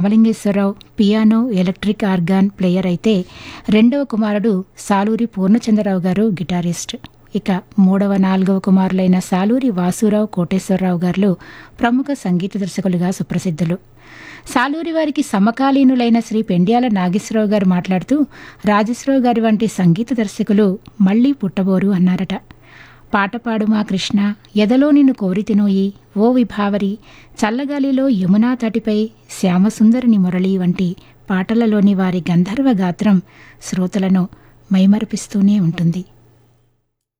Ramalingeswara Rao piano electric organ player అయితే రెండవ కుమారుడు సాలూరి పూర్ణచంద్రరావు గారు గిటారిస్ట్ ఇక మూడవ నాలుగవ కుమారులైన సాలూరి వాసురావు కోటేశ్వరరావు గారు ప్రముఖ సంగీత దర్శకులుగా సుప్రసిద్ధులు సాలూరి వారికి సమకాలీనులైన శ్రీ పెండ్యాల నాగేశ్వరరావు గారు మాట్లాడుతూ రాజేశ్వరరావు గారి వంటి సంగీత దర్శకులు మళ్లీ పుట్టబోరు అన్నారట పాట పాడు మా కృష్ణ ఎదలో నిన్ను కోరితినోయి ఓ విభావరి చల్లగాలిలో యమునా తటిపై శ్యామసుందరిని మురళి వంటి పాటలలోని వారి గంధర్వ గాత్రం శ్రోతలను మైమరపిస్తూనే ఉంటుంది